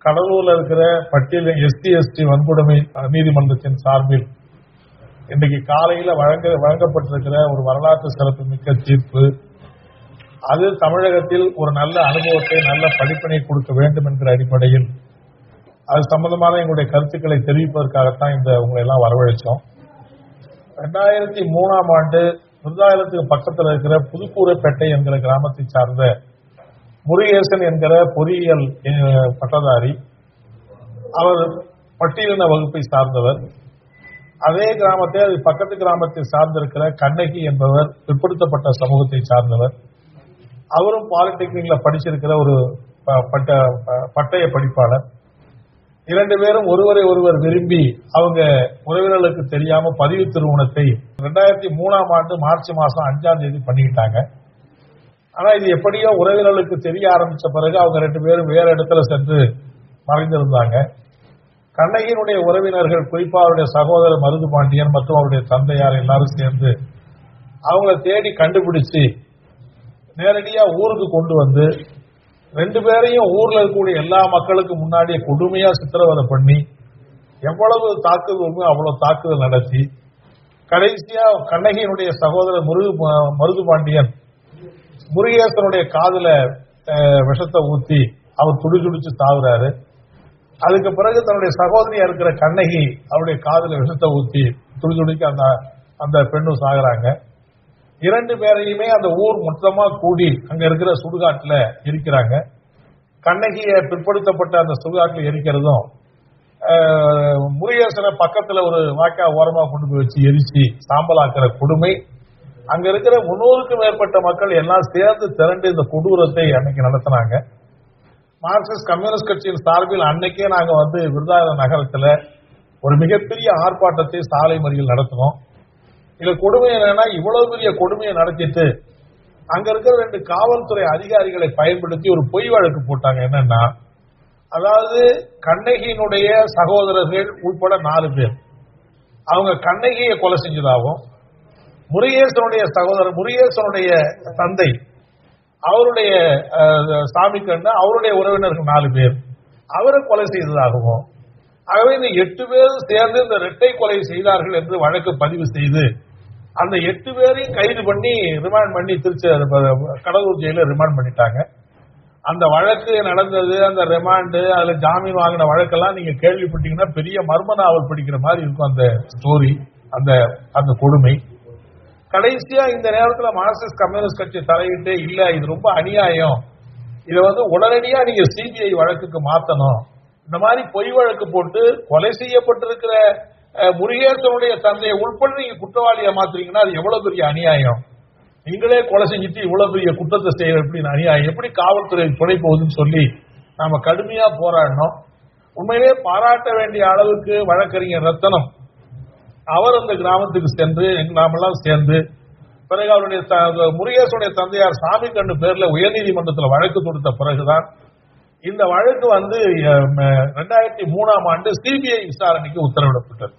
கடலூர்ல இருக்கிற பட்டியல் எஸ்டி எஸ்டி வன்கொடுமை நீதிமன்றத்தின் சார்பில் இன்றைக்கு காலையில வழங்க வழங்கப்பட்டிருக்கிற ஒரு வரலாற்று சிறப்பு மிக்க தீர்ப்பு அது தமிழகத்தில் ஒரு நல்ல அனுபவத்தை நல்ல படிப்பினை கொடுக்க வேண்டும் என்கிற அடிப்படையில் அது சம்பந்தமான எங்களுடைய கருத்துக்களை தெரிவிப்பதற்காகத்தான் இந்த உங்களை எல்லாம் வரவழைச்சோம் ரெண்டாயிரத்தி மூணாம் ஆண்டு விருதாலயத்துக்கு பக்கத்தில் இருக்கிற புதுக்கூரைப்பேட்டை என்கிற கிராமத்தை சார்ந்த முருகேசன் என்கிற பொறியியல் அஹ், பட்டதாரி அவர் பட்டியலின வகுப்பை சார்ந்தவர் அதே கிராமத்தை அது பக்கத்து கிராமத்தை சார்ந்திருக்கிற கண்ணகி என்பவர் பிற்படுத்தப்பட்ட சமூகத்தை சார்ந்தவர் அவரும் பாலிடெக்னிக்ல படிச்சிருக்கிற ஒரு ப- பட்ட ப- பட்டய படிப்பாளர் இரண்டு பேரும் ஒருவரை ஒருவர் விரும்பி அவங்க உறவினர்களுக்கு தெரியாம பதிவு திருமணத்தை ரெண்டாயிரத்தி மூணாம் ஆண்டு மார்ச் மாசம் அஞ்சாம் தேதி பண்ணிக்கிட்டாங்க ஆனா இது எப்படியோ உறவினர்களுக்கு தெரிய ஆரம்பிச்ச பிறகு அவங்க ரெண்டு பேரும் வேற இடத்துல சென்று மறைந்திருந்தாங்க கண்ணகியினுடைய உறவினர்கள் குறிப்பா அவருடைய சகோதரர் மருது பாண்டியன் மற்றும் அவருடைய தந்தையார் எல்லாரும் சேர்ந்து அவங்கள தேடி கண்டுபிடிச்சு நேரடியா ஊருக்கு கொண்டு வந்து ரெண்டு பேரையும் ஊர்ல இருக்கக்கூடிய எல்லா மக்களுக்கு முன்னாடியே கொடுமையா சித்திரவதை பண்ணி எவ்வளவு தாக்குதல் அவ்வளவு தாக்குதல் நடத்தி கடைசியா கண்ணகியினுடைய சகோதரர் முருகு மருது பாண்டியன் முருகேசனுடைய காதுல அஹ், விஷத்தை ஊத்தி அவர் துடி துடிச்சு சாகுறாரு அதுக்கு பிறகு தன்னுடைய சகோதரியா இருக்கிற கண்ணகி அவருடைய காதுல விஷத்தை ஊத்தி துடி துடிக்க அந்த அந்த பெண்ணும் சாகுறாங்க இரண்டு பேரையுமே அந்த ஊர் மொத்தமா கூடி அங்க இருக்கிற சுடுகாட்டுல இருக்கிறாங்க கண்ணகிய பிற்படுத்தப்பட்ட அந்த சுடுகாட்டுல எரிக்கிறதும் ஆஹ், முருகேசனை பக்கத்துல ஒரு வாய்க்கா ஓரமா கொண்டு போய் வச்சு எரிச்சு சாம்பலாக்குற கொடுமை அங்க இருக்கிற முன்னூறுக்கும் மேற்பட்ட மக்கள் எல்லாம் சேர்ந்து திரண்டு இந்த கொடூரத்தை அன்னைக்கு நடத்தினாங்க மார்க்சிஸ்ட் கம்யூனிஸ்ட் கட்சியின் சார்பில் அன்னைக்கே நாங்க வந்து விருதாச்சலம் நகரத்துல ஒரு மிகப்பெரிய ஆர்ப்பாட்டத்தை சாலை மறியல் நடத்தினோம் இதுல கொடுமை என்னன்னா இவ்வளவு பெரிய கொடுமையை நடத்திட்டு அங்க இருக்கிற ரெண்டு காவல்துறை அதிகாரிகளை பயன்படுத்தி ஒரு பொய் வழக்கு போட்டாங்க என்னன்னா அதாவது கண்ணகியினுடைய சகோதரர்கள் உட்பட நாலு பேர் அவங்க கண்ணகியை கொலை செஞ்சதாகவும் முருகேசனுடைய சகோதரர் முருகேசனுடைய தந்தை அவருடைய அஹ், சாமி கண்ணு அவருடைய உறவினர்கள் நாலு பேர் அவரை கொலை செய்ததாகவும் ஆகவே இந்த எட்டு பேர் சேர்ந்து இந்த இரட்டை கொலை செய்தார்கள் என்று வழக்கு பதிவு செய்து அந்த எட்டு பேரையும் கைது பண்ணி ரிமாண்ட் பண்ணி திருச்சி கடலூர் ஜெயில ரிமாண்ட் பண்ணிட்டாங்க அந்த வழக்கு நடந்தது அந்த ரிமாண்டு அதுல ஜாமீன் வாங்கின வழக்கெல்லாம் நீங்க கேள்விப்பட்டீங்கன்னா பெரிய மர்ம நாவல் படிக்கிற மாதிரி இருக்கும் அந்த ஸ்டோரி அந்த அந்த கொடுமை கடைசியா இந்த நேரத்துல மார்க்சிஸ்ட் கம்யூனிஸ்ட் கட்சி தலையிட்டு இல்ல இது ரொம்ப அநியாயம் இதை வந்து உடனடியா நீங்க சிபிஐ வழக்குக்கு மாத்தணும் இந்த மாதிரி பொய் வழக்கு போட்டு கொலை செய்யப்பட்டிருக்கிற அஹ், முருகேசனுடைய தந்தையை உள்பட நீங்க குற்றவாளியா மாத்துறீங்கன்னா அது எவ்வளவு பெரிய அநியாயம் நீங்களே கொலை செஞ்சுட்டு இவ்வளவு பெரிய குற்றத்தை செய்யற எப்படி அநியாயம் எப்படி காவல்துறை துணை போகுதுன்னு சொல்லி நாம கடுமையா போராடினோம் உண்மையிலே பாராட்ட வேண்டிய அளவுக்கு வழக்கறிஞர் ரத்தனம் அவர் அந்த கிராமத்துக்கு சென்று எங்க நாமெல்லாம் சேர்ந்து பிறகு அவருடைய த- முருகேசனுடைய தந்தையார் சாமி கண்ணு பேர்ல உயர்நீதிமன்றத்தில் வழக்கு தொடுத்த பிறகுதான் இந்த வழக்கு வந்து ரெண்டாயிரத்தி மூணாம் ஆண்டு சிபிஐ விசாரணைக்கு உத்தரவிடப்பட்டது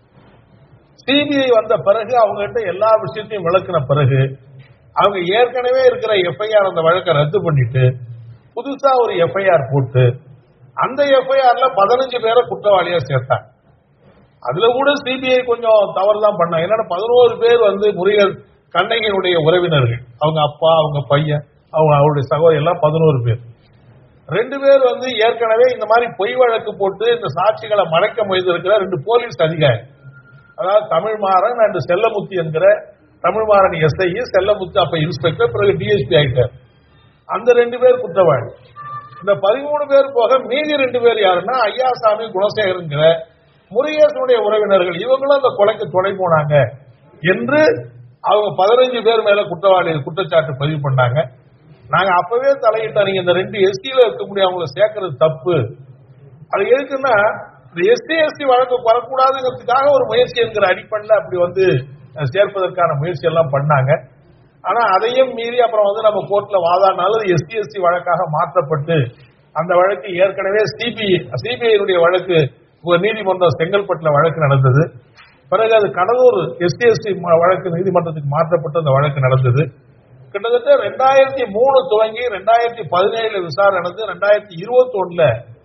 சிபிஐ வந்த பிறகு அவங்ககிட்ட எல்லா விஷயத்தையும் விளக்கின பிறகு அவங்க ஏற்கனவே இருக்கிற எஃப்ஐஆர் அந்த வழக்கை ரத்து பண்ணிட்டு புதுசா ஒரு எஃப்ஐஆர் போட்டு அந்த எஃப்ஐஆர்ல பதினஞ்சு பேரை குற்றவாளியா சேர்த்தாங்க அதுல கூட சிபிஐ கொஞ்சம் தவறு தான் பண்ணாங்க என்னன்னா பதினோரு பேர் வந்து முருகன் கண்ணகியினுடைய உறவினர்கள் அவங்க அப்பா அவங்க பையன் அவங்க அவருடைய சகோதரி எல்லாம் பதினோரு பேர் ரெண்டு பேர் வந்து ஏற்கனவே இந்த மாதிரி பொய் வழக்கு போட்டு இந்த சாட்சிகளை மறைக்க முயற்சிருக்கிற ரெண்டு போலீஸ் அதிகாரி அதாவது தமிழ்மாறன் அண்ட் செல்லமுத்தி என்கிற தமிழ்மாறன் எஸ்ஐ செல்லமுத்து அப்ப இன்ஸ்பெக்டர் பிறகு டிஎஸ்பி ஆயிட்டார் அந்த ரெண்டு பேர் குற்றவாளி இந்த பதிமூணு பேர் போக மீதி ரெண்டு பேர் யாருன்னா ஐயாசாமி குணசேகரங்கிற முருகேசனுடைய உறவினர்கள் இவங்களும் அந்த கொலைக்கு துணை போனாங்க என்று அவங்க பதினஞ்சு பேர் மேல குற்றவாளி குற்றச்சாட்டு பதிவு பண்ணாங்க நாங்க அப்பவே தலையிட்டோம் நீங்க இந்த ரெண்டு எஸ்டியில இருக்கக்கூடிய அவங்கள சேர்க்கறது தப்பு அது எதுக்குன்னா இந்த எஸ்டி எஸ்டி வழக்கு வரக்கூடாதுங்கிறதுக்காக ஒரு முயற்சி என்கிற அடிப்படையில் அப்படி வந்து அஹ், சேர்ப்பதற்கான முயற்சி எல்லாம் பண்ணாங்க ஆனா அதையும் மீறி அப்புறம் வந்து நம்ம கோர்ட்ல வாதாடினாலும் எஸ்டி எஸ்டி வழக்காக மாற்றப்பட்டு அந்த வழக்கு ஏற்கனவே சிபிஐ சிபிஐனுடைய வழக்கு ஒரு நீதிமன்றம் செங்கல்பட்டுல வழக்கு நடந்தது பிறகு அது கடலூர் எஸ்டி எஸ்டி வழக்கு நீதிமன்றத்துக்கு மாற்றப்பட்டு அந்த வழக்கு நடந்தது கிட்டத்தட்ட ரெண்டாயிரத்தி மூணு துவங்கி ரெண்டாயிரத்தி பதினேழுல விசாரணை நடந்து ரெண்டாயிரத்தி இருபத்தி ஒண்ணுல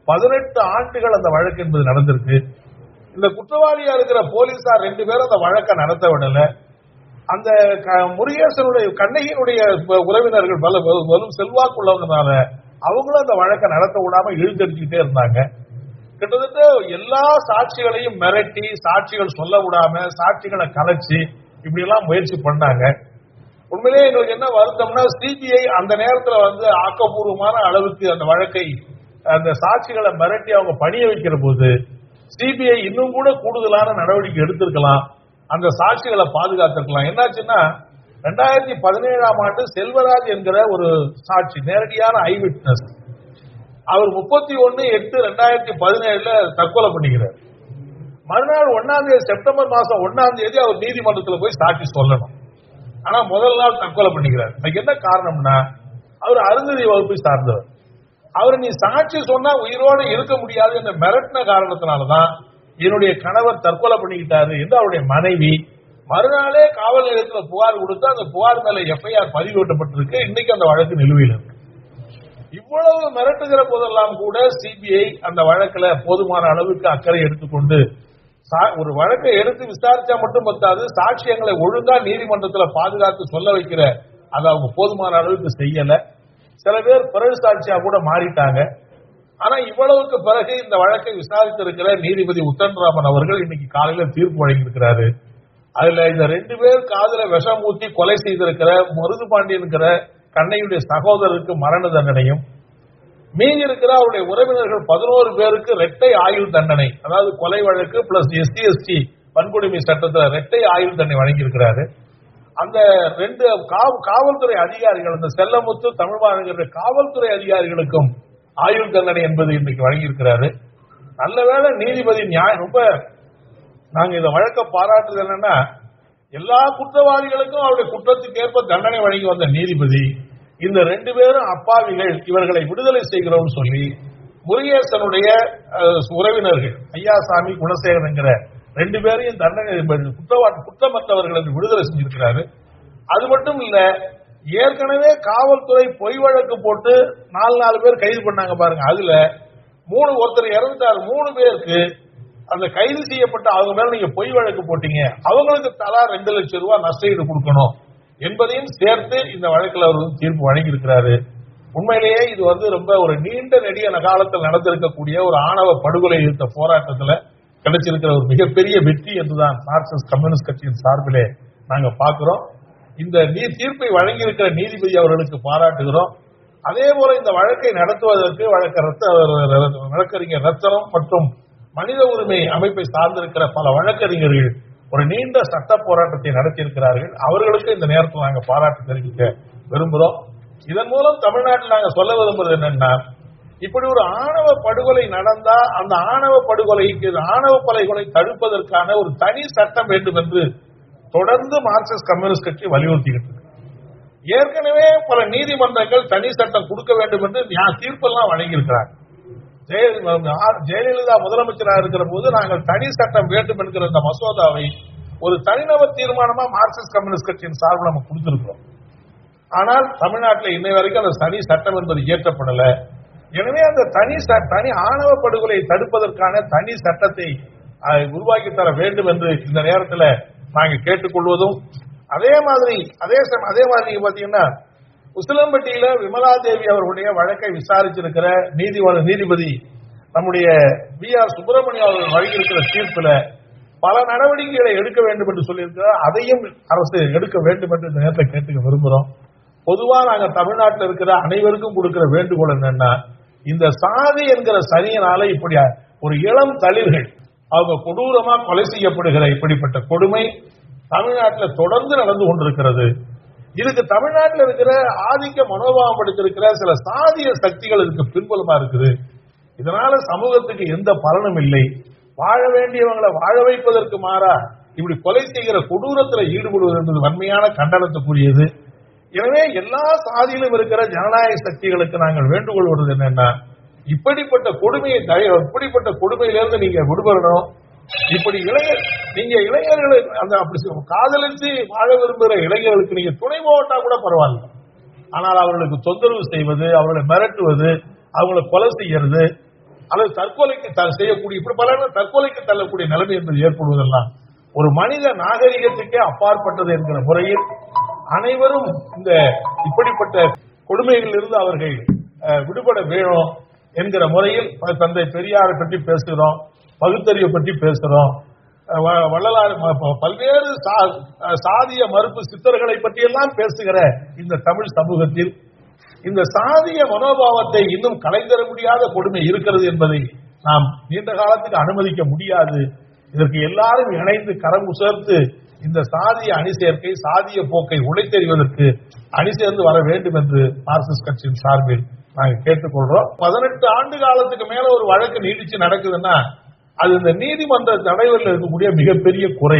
பதினெட்டு ஆண்டுகள் அந்த வழக்கு என்பது நடந்திருக்கு இந்த குற்றவாளியா இருக்கிற போலீசார் ரெண்டு பேரும் அந்த வழக்கை நடத்த விடல அந்த க- முருகேசனுடைய கண்ணகியினுடைய ப- உறவினர்கள் பல வரும் செல்வாக்குள்ளவங்கனால அவங்களும் அந்த வழக்கை நடத்த விடாம இழுத்தடிச்சுக்கிட்டே இருந்தாங்க கிட்டத்தட்ட எல்லா சாட்சிகளையும் மிரட்டி சாட்சிகள் சொல்ல விடாம சாட்சிகளை கலைச்சு இப்படி எல்லாம் முயற்சி பண்ணாங்க உண்மையிலேயே எங்களுக்கு என்ன வருத்தம்னா சிபிஐ அந்த நேரத்துல வந்து ஆக்கப்பூர்வமான அளவுக்கு அந்த வழக்கை அந்த சாட்சிகளை மிரட்டி அவங்க பணிய வைக்கிற போது சிபிஐ இன்னும் கூட கூடுதலான நடவடிக்கை எடுத்திருக்கலாம் அந்த சாட்சிகளை பாதுகாத்திருக்கலாம் என்னாச்சுன்னா ரெண்டாயிரத்தி பதினேழாம் ஆண்டு செல்வராஜ் என்கிற ஒரு சாட்சி நேரடியான ஐ விட்னஸ் அவர் முப்பத்தி ஒன்னு எட்டு ரெண்டாயிரத்தி பதினேழுல தற்கொலை பண்ணிக்கிறார் மறுநாள் ஒன்னாம் தேதி செப்டம்பர் மாசம் ஒன்னாம் தேதி அவர் நீதிமன்றத்தில் போய் சாட்சி சொல்லணும் ஆனா முதல் நாள் தற்கொலை பண்ணிக்கிறார் அதுக்கு என்ன காரணம்னா அவர் அருந்ததி வகுப்பை சார்ந்தவர் அவர் நீ சாட்சி சொன்னா உயிரோடு இருக்க முடியாது என்ற மிரட்டின காரணத்தினாலதான் என்னுடைய கணவர் தற்கொலை பண்ணிக்கிட்டாரு என்று அவருடைய மனைவி மறுநாளே காவல் நிலையத்தில் புகார் கொடுத்து அந்த புகார் மேல எஃப்ஐஆர் பதிவேற்றப்பட்டிருக்கு இன்னைக்கு அந்த வழக்கு நிலுவையில் இருக்கு இவ்வளவு மிரட்டுகிற போதெல்லாம் கூட சிபிஐ அந்த வழக்குல போதுமான அளவுக்கு அக்கறை எடுத்துக்கொண்டு சா- ஒரு வழக்கை எடுத்து விசாரிச்சா மட்டும் பத்தாது சாட்சியங்களை ஒழுங்கா நீதிமன்றத்தில் பாதுகாத்து சொல்ல வைக்கிற அதை அவங்க போதுமான அளவுக்கு செய்யல சில பேர் பிறகு சாட்சியா கூட மாறிட்டாங்க ஆனா இவ்வளவுக்கு பிறகு இந்த வழக்கை விசாரித்திருக்கிற நீதிபதி உத்தன்ராமன் அவர்கள் இன்னைக்கு காலையில தீர்ப்பு வழங்கியிருக்கிறாரு அதுல இந்த ரெண்டு பேர் காதுல விஷம் ஊத்தி கொலை செய்திருக்கிற மருது பாண்டியன்கிற கண்ணையுடைய சகோதரருக்கு மரண தண்டனையும் மீதி இருக்கிற அவருடைய உறவினர்கள் பதினோரு பேருக்கு இரட்டை ஆயுள் தண்டனை அதாவது கொலை வழக்கு பிளஸ் எஸ்சி எஸ்டி வன்கொடுமை சட்டத்துல இரட்டை ஆயுள் தண்டனை வழங்கியிருக்கிறாரு அந்த ரெண்டு காவ- காவல்துறை அதிகாரிகள் அந்த செல்லமுத்து தமிழ்மாநகர காவல்துறை அதிகாரிகளுக்கும் ஆயுள் தண்டனை என்பது இன்னைக்கு வழங்கியிருக்கிறாரு நல்ல வேளை நீதிபதி நியாயம் ரொம்ப நாங்க இந்த வழக்க பாராட்டுறது என்னன்னா எல்லா குற்றவாளிகளுக்கும் அவருடைய குற்றத்துக்கு ஏற்ப தண்டனை வழங்கி வந்த நீதிபதி இந்த ரெண்டு பேரும் அப்பாவிகள் இவர்களை விடுதலை செய்கிறோம்னு சொல்லி முருகேசனுடைய அஹ், உறவினர்கள் ஐயாசாமி குணசேகரன் என்கிற ரெண்டு பேரையும் தண்டனை குற்றவாளி குற்றமற்றவர்கள் என்று விடுதலை செஞ்சிருக்கிறாரு அது மட்டும் இல்ல ஏற்கனவே காவல்துறை பொய் வழக்கு போட்டு நாலு நாலு பேர் கைது பண்ணாங்க பாருங்க அதுல மூணு ஒருத்தர் இறந்துட்டார் மூணு பேருக்கு அந்த கைது செய்யப்பட்ட அவங்க மேல நீங்க பொய் வழக்கு போட்டீங்க அவங்களுக்கு தலா ரெண்டு லட்சம் ரூபாய் நஷ்டஈடு கொடுக்கணும் என்பதையும் சேர்த்து இந்த வழக்கில் அவர் வந்து தீர்ப்பு வழங்கியிருக்கிறாரு உண்மையிலேயே இது வந்து ரொம்ப ஒரு நீண்ட நெடிய காலத்தில் நடந்திருக்கக்கூடிய ஒரு ஆணவ படுகொலை எதிர்த்த போராட்டத்துல கிடைச்சிருக்கிற ஒரு மிகப்பெரிய வெற்றி என்றுதான் மார்க்சிஸ்ட் கம்யூனிஸ்ட் கட்சியின் சார்பிலே நாங்க பார்க்கிறோம் இந்த நீ தீர்ப்பை வழங்கியிருக்கிற நீதிபதி அவர்களுக்கு பாராட்டுகிறோம் அதே போல இந்த வழக்கை நடத்துவதற்கு வழக்க ரத்த வழக்கறிஞர் ரத்தனம் மற்றும் மனித உரிமை அமைப்பை சார்ந்திருக்கிற பல வழக்கறிஞர்கள் ஒரு நீண்ட சட்ட போராட்டத்தை நடத்தியிருக்கிறார்கள் அவர்களுக்கு இந்த நேரத்தில் நாங்க பாராட்டு தெரிவிக்க விரும்புகிறோம் இதன் மூலம் தமிழ்நாட்டில் நாங்க சொல்ல விரும்புறது என்னன்னா இப்படி ஒரு ஆணவ படுகொலை நடந்தா அந்த ஆணவ படுகொலைக்கு ஆணவ கொலைகளை தடுப்பதற்கான ஒரு தனி சட்டம் வேண்டும் என்று தொடர்ந்து மார்க்சிஸ்ட் கம்யூனிஸ்ட் கட்சி வலியுறுத்திக்கிட்டு இருக்கு ஏற்கனவே பல நீதிமன்றங்கள் தனி சட்டம் கொடுக்க வேண்டும் என்று ஞா- தீர்ப்பெல்லாம் வழங்கியிருக்கிறாங்க ஜெய- ஆ- ஜெயலலிதா முதலமைச்சராக இருக்கிற போது நாங்கள் தனி சட்டம் வேண்டும் என்கிற இந்த மசோதாவை ஒரு தனிநபர் தீர்மானமா மார்க்சிஸ்ட் கம்யூனிஸ்ட் கட்சியின் சார்பில் நம்ம கொடுத்திருக்கிறோம் ஆனால் தமிழ்நாட்டில் இன்னை வரைக்கும் அந்த தனி சட்டம் என்பது இயற்றப்படல எனவே அந்த தனி ச- தனி ஆணவ படுகொலை தடுப்பதற்கான தனி சட்டத்தை அஹ், உருவாக்கி தர வேண்டும் என்று இந்த நேரத்தில் நாங்கள் கேட்டுக்கொள்வதும் அதே மாதிரி அதே சம- அதே மாதிரி நீங்க பாத்தீங்கன்னா உசிலம்பட்டியில விமலா தேவி அவர்களுடைய வழக்கை விசாரிச்சிருக்கிற நீதி நீதிபதி நம்முடைய பி ஆர் சுப்பிரமணியம் அவர்கள் வழங்கியிருக்கிற தீர்ப்புல பல நடவடிக்கைகளை எடுக்க வேண்டும் என்று சொல்லியிருக்கிறார் அதையும் அரசு எடுக்க வேண்டும் என்று இந்த நேரத்தில் கேட்டுக்க விரும்புகிறோம் பொதுவா நாங்க தமிழ்நாட்டில் இருக்கிற அனைவருக்கும் கொடுக்கிற வேண்டுகோள் என்னன்னா இந்த சாதி என்கிற சனியனால இப்படி ஒரு இளம் தளிர்கள் அவங்க கொடூரமா கொலை செய்யப்படுகிற இப்படிப்பட்ட கொடுமை தமிழ்நாட்டில் தொடர்ந்து நடந்து கொண்டிருக்கிறது இதுக்கு தமிழ்நாட்டில் இருக்கிற ஆதிக்க மனோபாவம் படுத்திருக்கிற சில சாதிய சக்திகள் இதுக்கு பின்புலமா இருக்குது இதனால சமூகத்துக்கு எந்த பலனும் இல்லை வாழ வேண்டியவங்களை வாழ வைப்பதற்கு மாறா இப்படி கொலை செய்கிற கொடூரத்தில் ஈடுபடுவது என்பது வன்மையான கண்டனத்துக்குரியது எனவே எல்லா சாதியிலும் இருக்கிற ஜனநாயக சக்திகளுக்கு நாங்கள் வேண்டுகோள் வருவது என்னன்னா இப்படிப்பட்ட கொடுமையை தய- இப்படிப்பட்ட கொடுமையிலிருந்து நீங்க விடுபடணும் இப்படி இளைஞர் நீங்க இளைஞர்களை அந்த அப்படி சொ- காதலிச்சு வாழ விரும்புகிற இளைஞர்களுக்கு நீங்க துணை போட்டா கூட பரவாயில்ல ஆனால் அவர்களுக்கு தொந்தரவு செய்வது அவர்களை மிரட்டுவது அவங்களை கொலை செய்யறது அல்லது தற்கொலைக்கு த- செய்யக்கூடிய இப்படி பல நேரம் தற்கொலைக்கு தள்ளக்கூடிய நிலைமை என்பது ஏற்படுவதெல்லாம் ஒரு மனித நாகரிகத்துக்கே அப்பாற்பட்டது என்கிற முறையில் அனைவரும் இந்த இப்படிப்பட்ட கொடுமைகளிலிருந்து அவர்கள் அஹ், விடுபட வேணும் என்கிற முறையில் ப- தந்தை பெரியாரை பற்றி பேசுகிறோம் பகுத்தறிவை பற்றி பேசுகிறோம் அஹ், வ- வள்ளலார் ம- ப- பல்வேறு சா- அஹ், சாதிய மறுப்பு சித்தர்களை பற்றியெல்லாம் பேசுகிற இந்த தமிழ் சமூகத்தில் இந்த சாதிய மனோபாவத்தை இன்னும் கலைந்தர முடியாத கொடுமை இருக்கிறது என்பதை நாம் நீண்ட காலத்துக்கு அனுமதிக்க முடியாது இதற்கு எல்லாரும் இணைந்து கரம் சேர்த்து இந்த சாதிய அணி சேர்க்கை சாதிய போக்கை உடைத்தெறிவதற்கு அணி சேர்ந்து வர வேண்டும் என்று மார்க்சிஸ்ட் கட்சியின் சார்பில் நாங்கள் கேட்டுக்கொள்றோம் பதினெட்டு ஆண்டு காலத்துக்கு மேல ஒரு வழக்கு நீடிச்சு நடக்குதுன்னா அது இந்த நீதிமன்ற நடைமுறையில் இருக்கக்கூடிய மிகப்பெரிய குறை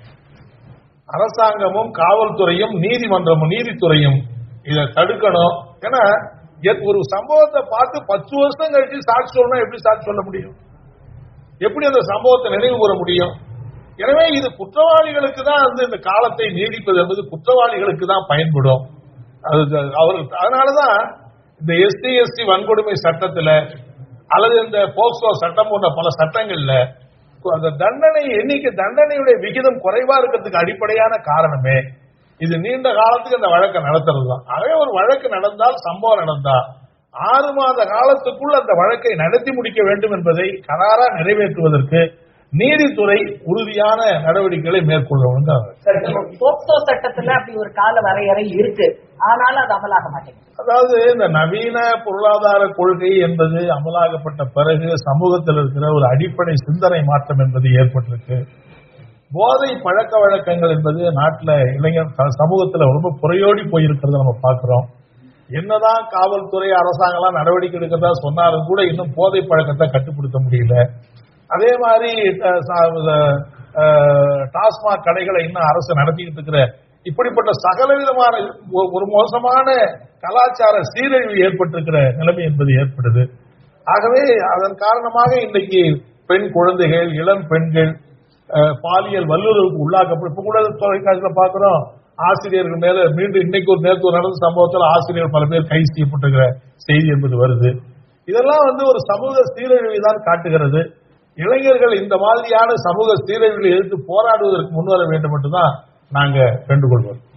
அரசாங்கமும் காவல்துறையும் நீதிமன்றமும் நீதித்துறையும் இதை தடுக்கணும் ஏன்னா எத்- ஒரு சம்பவத்தை பார்த்து பத்து வருஷம் கழிச்சு சாட்சி சொல்லணும் எப்படி சாட்சி சொல்ல முடியும் எப்படி அந்த சம்பவத்தை நினைவு கூற முடியும் எனவே இது குற்றவாளிகளுக்கு தான் வந்து இந்த காலத்தை நீடிப்பது என்பது குற்றவாளிகளுக்கு தான் பயன்படும் அது அவர்கள் அதனாலதான் இந்த எஸ்டி எஸ்டி வன்கொடுமை சட்டத்துல அல்லது இந்த போக்சோ சட்டம் போன்ற பல சட்டங்கள்ல அந்த தண்டனை எண்ணிக்கை தண்டனையுடைய விகிதம் குறைவா இருக்கிறதுக்கு அடிப்படையான காரணமே இது நீண்ட காலத்துக்கு அந்த வழக்கை நடத்துறது தான் அதே ஒரு வழக்கு நடந்தால் சம்பவம் நடந்தா ஆறு மாத காலத்துக்குள் அந்த வழக்கை நடத்தி முடிக்க வேண்டும் என்பதை கராரா நிறைவேற்றுவதற்கு நீதித்துறை உறுதியான நடவடிக்கைகளை மேற்கொள்ள வேண்டும் சரி, போக்சோ சட்டத்துல அப்படி ஒரு கால வரையறை இருக்கு ஆனாலும் அது அமலாக மாட்டேங்குது அதாவது இந்த நவீன பொருளாதார கொள்கை என்பது அமலாகப்பட்ட பிறகு சமூகத்தில் இருக்கிற ஒரு அடிப்படை சிந்தனை மாற்றம் என்பது ஏற்பட்டிருக்கு போதை பழக்க வழக்கங்கள் என்பது நாட்டில் இளைஞர் ச- சமூகத்துல ரொம்ப புறையோடி போயிருக்கிறத நம்ம பார்க்கிறோம் என்னதான் காவல்துறை அரசாங்கம்லாம் நடவடிக்கை எடுக்கிறதா சொன்னாலும் கூட இன்னும் போதை பழக்கத்தை கட்டுப்படுத்த முடியல அதே மாதிரி அஹ், ச- அஹ், டாஸ்மாக் கடைகளை இன்னும் அரசு நடத்திக்கிட்டு இருக்கிற இப்படிப்பட்ட சகல விதமான ஒ- ஒரு மோசமான கலாச்சார சீரழிவு ஏற்பட்டிருக்கிற நிலைமை என்பது ஏற்படுது ஆகவே அதன் காரணமாக இன்னைக்கு பெண் குழந்தைகள் இளம் பெண்கள் அஹ், பாலியல் வல்லுறவுக்கு உள்ளாக்கப்படும் இப்ப கூட தொலைக்காட்சியில பாக்குறோம் ஆசிரியர்கள் மேல மீண்டும் இன்னைக்கு ஒரு நேற்று ஒரு நடந்த சம்பவத்தில் ஆசிரியர் பல பேர் கைது செய்யப்பட்டிருக்கிற செய்தி என்பது வருது இதெல்லாம் வந்து ஒரு சமூக சீரழிவை தான் காட்டுகிறது இளைஞர்கள் இந்த மாதிரியான சமூக சீரழிவுகளை எதிர்த்து போராடுவதற்கு முன்வர வேண்டும் என்று தான் நாங்க வேண்டுகொள்வோம்